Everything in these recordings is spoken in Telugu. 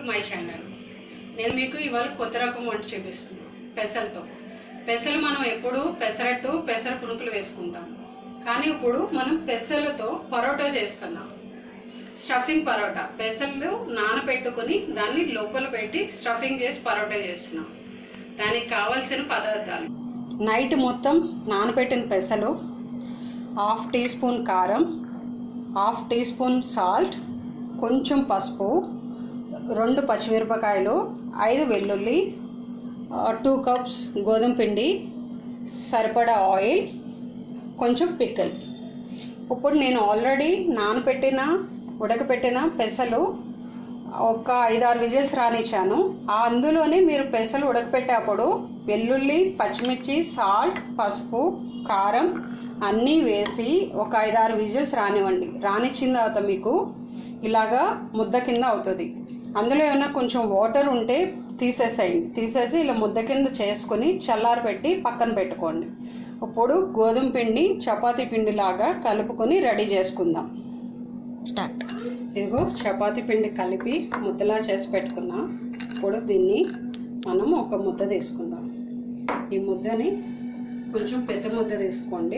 మై ఛానల్ నేను మీకు ఇవాళ కొత్త రకం వంట చూపిస్తున్నాను పెసలతో పెసలు మనం ఎప్పుడు పెసరట్టు పెసర పునుకులు వేసుకుంటాం కానీ ఇప్పుడు మనం పెసలతో పరోటా చేస్తున్నాం స్టఫింగ్ పరోటా పెసలు నానబెట్టుకుని దాన్ని లోపల పెట్టి స్టఫింగ్ చేసి పరోటా చేస్తున్నాం దానికి కావాల్సిన పదార్థాలు నైట్ మొత్తం నానబెట్టిన పెసలు హాఫ్ టీ స్పూన్ కారం హాఫ్ టీ స్పూన్ సాల్ట్ కొంచెం పసుపు రెండు పచ్చిమిరపకాయలు ఐదు వెల్లుల్లి టూ కప్స్ గోధుమ పిండి సరిపడా ఆయిల్ కొంచెం పిక్కల్ ఇప్పుడు నేను ఆల్రెడీ నానబెట్టిన ఉడకపెట్టిన పెసలు ఒక ఐదారు విజిల్స్ రానిచ్చాను ఆ అందులోనే మీరు పెసలు ఉడకపెట్టేటప్పుడు వెల్లుల్లి పచ్చిమిర్చి సాల్ట్ పసుపు కారం అన్నీ వేసి ఒక ఐదారు విజిల్స్ రానివ్వండి రానిచ్చిన తర్వాత మీకు ఇలాగా ముద్ద కింద అవుతుంది అందులో ఏమైనా కొంచెం వాటర్ ఉంటే తీసేసేయండి తీసేసి ఇలా ముద్ద కింద చేసుకొని చల్లారబెట్టి పక్కన పెట్టుకోండి ఇప్పుడు గోధుమ పిండి చపాతీ పిండి లాగా కలుపుకొని రెడీ చేసుకుందాం స్టార్ట్ ఇదిగో చపాతీ పిండి కలిపి ముద్దలా చేసి పెట్టుకున్నా ఇప్పుడు దీన్ని మనం ఒక ముద్ద తీసుకుందాం ఈ ముద్దని కొంచెం పెద్ద ముద్ద తీసుకోండి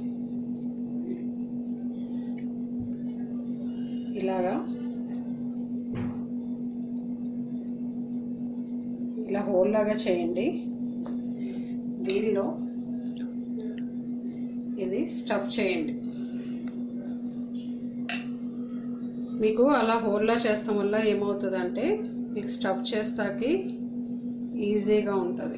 ఇలాగా ఇలా హోల్ లాగా చేయండి దీనిలో ఇది స్టఫ్ చేయండి మీకు అలా హోల్లా చేస్తాం వల్ల ఏమవుతుందంటే మీకు స్టఫ్ చేస్తాకి ఈజీగా ఉంటుంది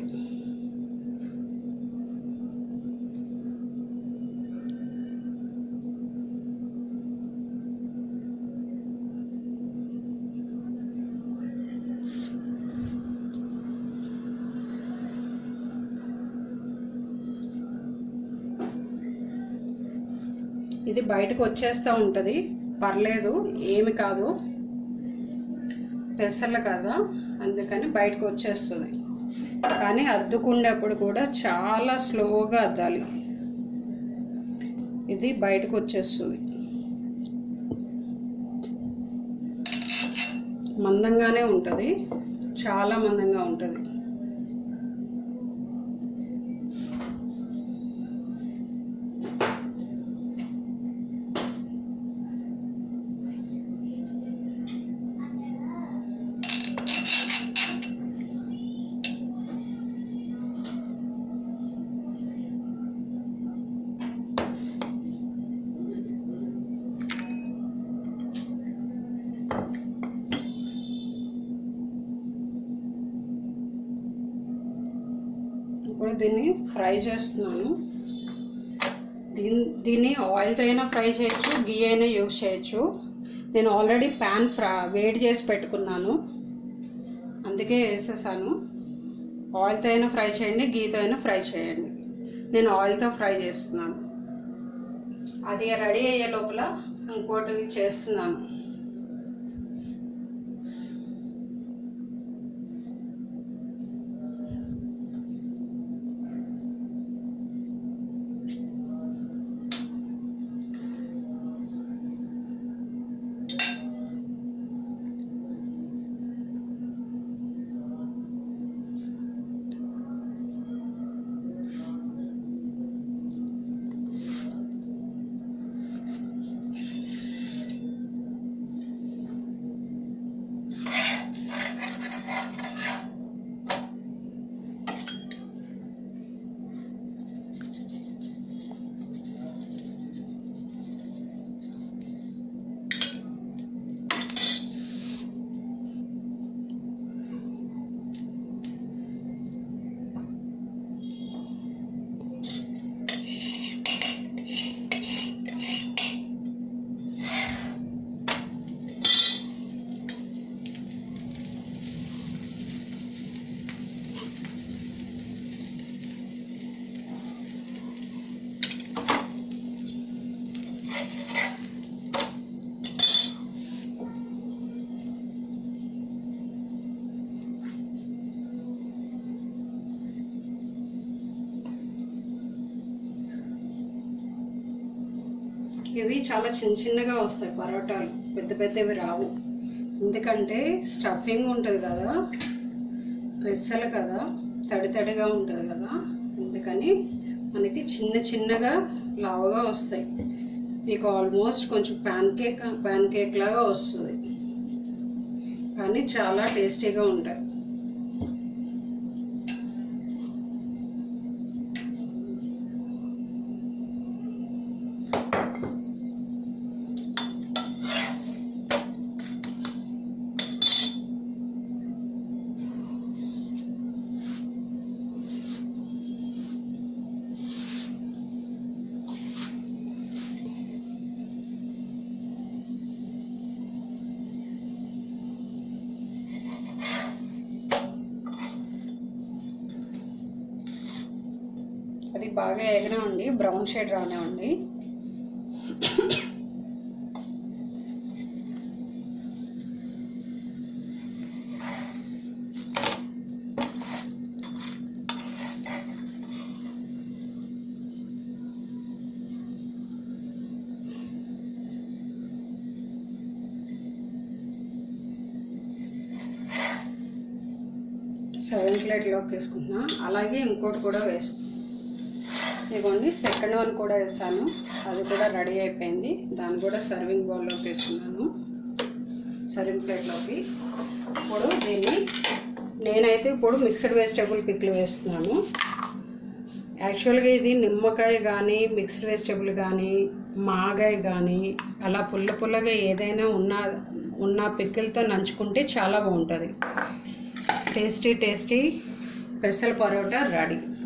ఇది బయటకు వచ్చేస్తూ ఉంటుంది పర్లేదు ఏమి కాదు పెసలు కదా అందుకని బయటకు వచ్చేస్తుంది కానీ అద్దుకుండేప్పుడు కూడా చాలా స్లోగా అద్దాలి ఇది బయటకు వచ్చేస్తుంది మందంగానే ఉంటుంది చాలా మందంగా ఉంటుంది ఇప్పుడు దీన్ని ఫ్రై చేస్తున్నాను దీని దీన్ని ఆయిల్తో అయినా ఫ్రై చేయొచ్చు గీ అయినా యూస్ చేయొచ్చు నేను ఆల్రెడీ ప్యాన్ ఫ్రా వేడి చేసి పెట్టుకున్నాను అందుకే వేసేసాను ఆయిల్తో అయినా ఫ్రై చేయండి గీతో అయినా ఫ్రై చేయండి నేను ఆయిల్తో ఫ్రై చేస్తున్నాను అది రెడీ అయ్యే లోపల ఇంకోటి చేస్తున్నాను ఇవి చాలా చిన్న చిన్నగా వస్తాయి పరోటాలు పెద్ద పెద్దవి రావు ఎందుకంటే స్టఫింగ్ ఉంటుంది కదా పెసలు కదా తడి తడిగా ఉంటుంది కదా అందుకని మనకి చిన్న చిన్నగా లావుగా వస్తాయి మీకు ఆల్మోస్ట్ కొంచెం ప్యాన్ కేక్ ప్యాన్ కేక్ లాగా వస్తుంది కానీ చాలా టేస్టీగా ఉంటాయి అది బాగా ఎగనివ్వండి బ్రౌన్ షేడ్ రానివ్వండి సెవెన్ ప్లేట్లోకి తీసుకుంటున్నా అలాగే ఇంకోటి కూడా వేస్తాను ఇదిగోండి సెకండ్ వన్ కూడా వేసాను అది కూడా రెడీ అయిపోయింది దాన్ని కూడా సర్వింగ్ బౌల్లోకి తీసుకున్నాను సర్వింగ్ ప్లేట్లోకి ఇప్పుడు దీన్ని నేనైతే ఇప్పుడు మిక్స్డ్ వెజిటేబుల్ పిక్లు వేస్తున్నాను యాక్చువల్గా ఇది నిమ్మకాయ కానీ మిక్స్డ్ వెజిటేబుల్ కానీ మాగాయ కానీ అలా పుల్ల పుల్లగా ఏదైనా ఉన్న ఉన్న పిక్కిలతో నంచుకుంటే చాలా బాగుంటుంది టేస్టీ టేస్టీ పెసల పరోటా రెడీ